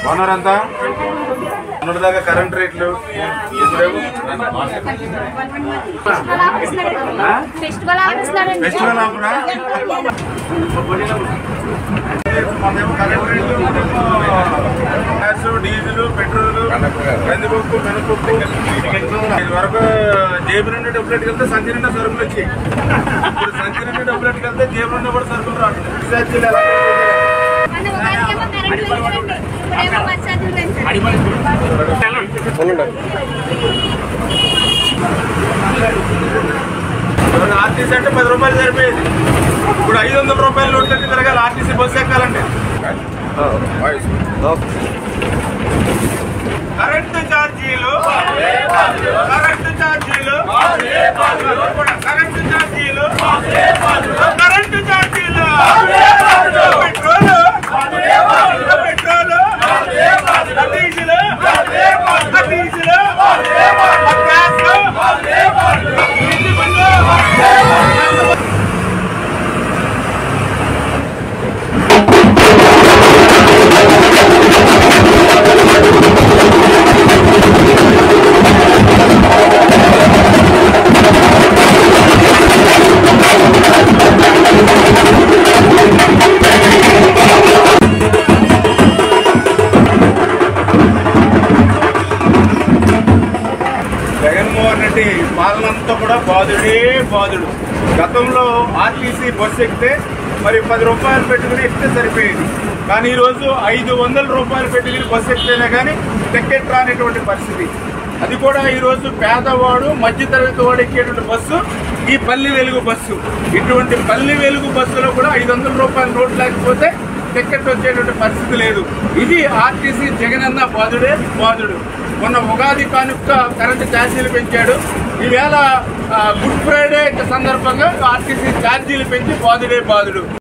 బాగున్నారంతా మొన్నటిదాకా కరెంట్ రేట్లు ఇప్పుడేమో ఫెస్టివల్ ఆపిస్తున్నాడండి ఫెస్టివల్ ఆపునా మనమేమో కరెంట్ రేట్లు మనమేమో గ్యాస్ డీజిల్ పెట్రోల్ కందిపప్పు మినపప్పు ఇది వరకు జేబు నుండి డబ్బులు ఎట్టుకెళ్తే సంచి నిండా సరుకులు వచ్చాయి ఇప్పుడు సంచి నుండి డబ్బులు ఎట్టుకెళ్తే జేబు నుండి కూడా సరుకులు రావట్లేదు ఛార్జీలు ఎలా అంటే ఉగాదికేమో కరెంట్ లేదండి ఇప్పుడేమో బస్ ఛార్జీలు పెంచారు ఇవాళ ఆర్టీసీ అంటే పది రూపాయలు సరిపోయేది ఇప్పుడు ఐదు వందల రూపాయల నోట్లకి తిరగాలి ఆర్టీసీ బస్సు ఎక్కాలంటే కరెంటు ఛార్జీలు కరెంటు ఛార్జీలు కరెంటు ఛార్జీలు కరెంటు ఛార్జీలు petrol petrol diesel diesel gas ఇంటి బిల్లు జగన్మోహన్ రెడ్డి పాలనంతా కూడా బాధుడే బాధుడు గతంలో ఆర్టీసీ బస్సు ఎక్కితే మరి పది రూపాయలు పెట్టుకుని ఎక్కితే సరిపోయేది కానీ ఈరోజు ఐదు వందల రూపాయలు పెట్టుకుని బస్సు ఎక్కితేనే కానీ టికెట్ రానటువంటి పరిస్థితి అది కూడా ఈరోజు పేదవాడు మధ్యతరగతి వాడు ఎక్కేటువంటి బస్సు ఈ పల్లి వెలుగు బస్సు ఇటువంటి పల్లి వెలుగు బస్సులో కూడా ఐదు వందల రూపాయల నోట్ లేకపోతే టికెట్ వచ్చేటువంటి పరిస్థితి లేదు ఇది ఆర్టీసీ జగనన్న బాధుడే బాధుడు మొన్న ఉగాది కానుక కరెంటు ఛార్జీలు పెంచాడు ఈవేళ ఆ, గుడ్ ఫ్రైడే సందర్భంగా ఆర్టీసీ ఛార్జీలు పెంచి బాధుడే బాధుడు